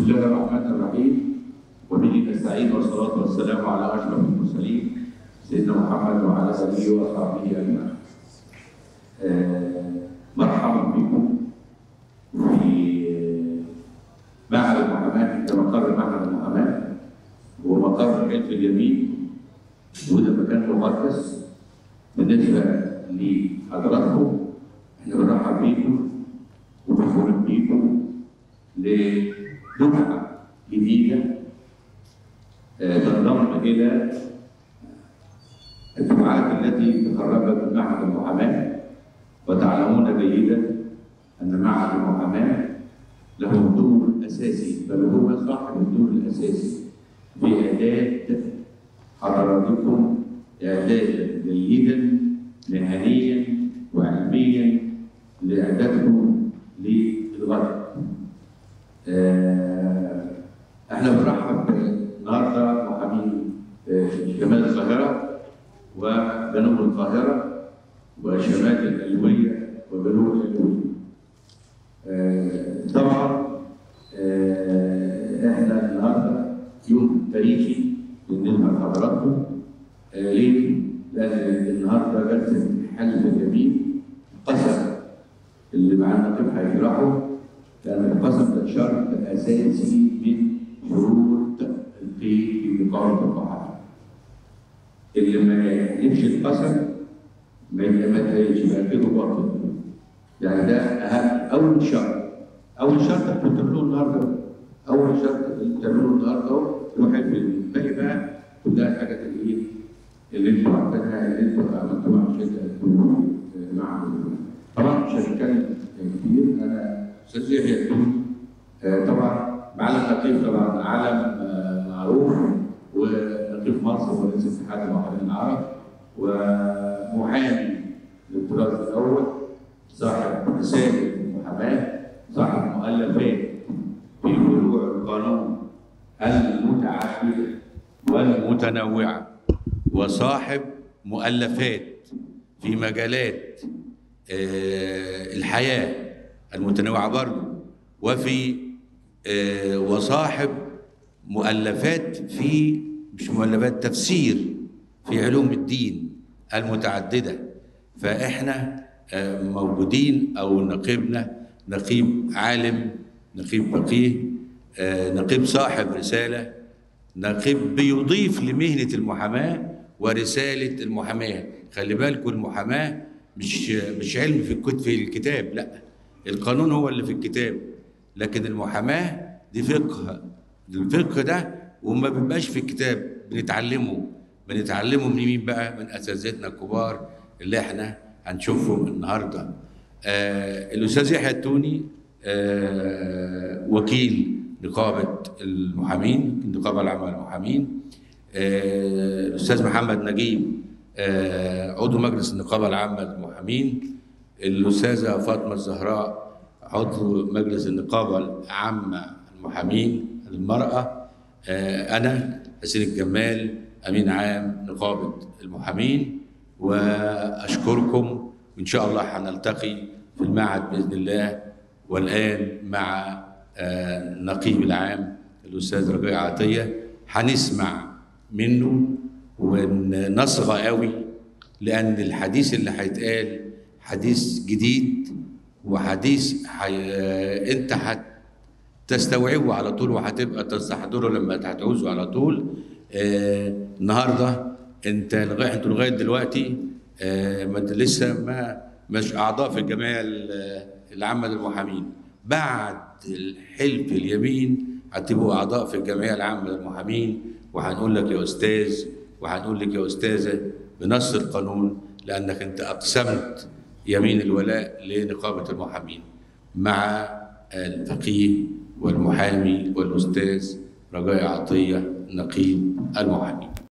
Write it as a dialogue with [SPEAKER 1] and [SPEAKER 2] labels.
[SPEAKER 1] الله الرحمن الرحيم وبه نستعين والصلاة والسلام على أشرف المرسلين سيدنا محمد وعلى آله وصحبه أجمعين. آه، مرحبا بكم في معهد المحاماة في مقر معهد المحاماة ومقر حلف اليمين وده مكان مقدس بالنسبة لحضراتكم احنا بنرحب بيكم وبنفرح بيكم لدفعة جديدة آه، تنضم إلى الدفعات التي تخرجت من معهد المحاماة وتعلمون جيدا أن معهد المحاماة له دور أساسي بل هو صاحب الدور الأساسي في إعداد حضراتكم إعدادا جيدا مهنيا وعلميا لإعدادكم للغد. آه، احنا بنرحب النهارده محامين آه، شمال القاهره وجنوب القاهره وشمال الألوية وجنوب الألوية. آه، طبعا آه، احنا النهارده يوم تاريخي بالنسبه لحضراتكم آه، ليه؟ لأن النهارده جلسة حل اليمين قسم اللي معانا طب هيشرحه لأن القسم ده شرط أساسي من شروط القيد في نقابة الضحايا. اللي ما يحلفش القسم ما يتمتعش يبقى كده باطل. يعني ده أهم أول شرط. أول شرط انتوا بتعملوه النهارده. أول شرط اللي بتعملوه النهارده أهو روح الباقي بقى كلها الحاجات اللي إيه اللي انتوا عارفينها اللي انتوا عملتوها عشان تقدموا مع طبعا مش هنتكلم كتير انا استاذ يحيى التوني آه، طبعا معلم نقيب طبعا علم آه، معروف ونقيب مصر ورئيس اتحاد المحامين العرب ومحامي للطراز الاول صاحب رساله المحاماه صاحب مؤلفات في فروع القانون المتعدده والمتنوعه وصاحب مؤلفات في مجالات آه، الحياة المتنوعة برضه وفي آه، وصاحب مؤلفات في مش مؤلفات تفسير في علوم الدين المتعددة فإحنا آه، موجودين أو نقيبنا نقيب عالم نقيب فقيه آه، نقيب صاحب رسالة نقيب بيضيف لمهنة المحاماة ورسالة المحاماة خلي بالكم المحاماة مش مش علم في الكتب في الكتاب لا القانون هو اللي في الكتاب لكن المحاماة دي فقه الفقه ده وما بيبقاش في الكتاب بنتعلمه بنتعلمه من مين بقى من اساتذتنا الكبار اللي احنا هنشوفهم النهارده آه الاستاذ يحيى التوني آه وكيل نقابه المحامين النقابه العامه للمحامين آه، الاستاذ محمد نجيب آه، عضو مجلس النقابه العامه للمحامين الاستاذه فاطمه الزهراء عضو مجلس النقابه العامه للمحامين المراه آه، انا حسين الجمال امين عام نقابه المحامين واشكركم وان شاء الله هنلتقي في المعهد باذن الله والان مع آه، النقيب العام الاستاذ ربيع عطيه هنسمع منه ونصغى قوي لان الحديث اللي هيتقال حديث جديد وحديث حي... انت هتستوعبه على طول وهتبقى تستحضره لما هتعوزه على طول آه النهارده انت لغايه انتوا لغايه دلوقتي آه ما انت لسه ما مش اعضاء في الجمعيه العامه للمحامين بعد الحلف اليمين هتبقوا اعضاء في الجمعيه العامه للمحامين وهنقول لك يا استاذ وهنقول لك يا استاذه بنص القانون لانك انت اقسمت يمين الولاء لنقابه المحامين مع الفقيه والمحامي والاستاذ رجاء عطيه نقيب المحامين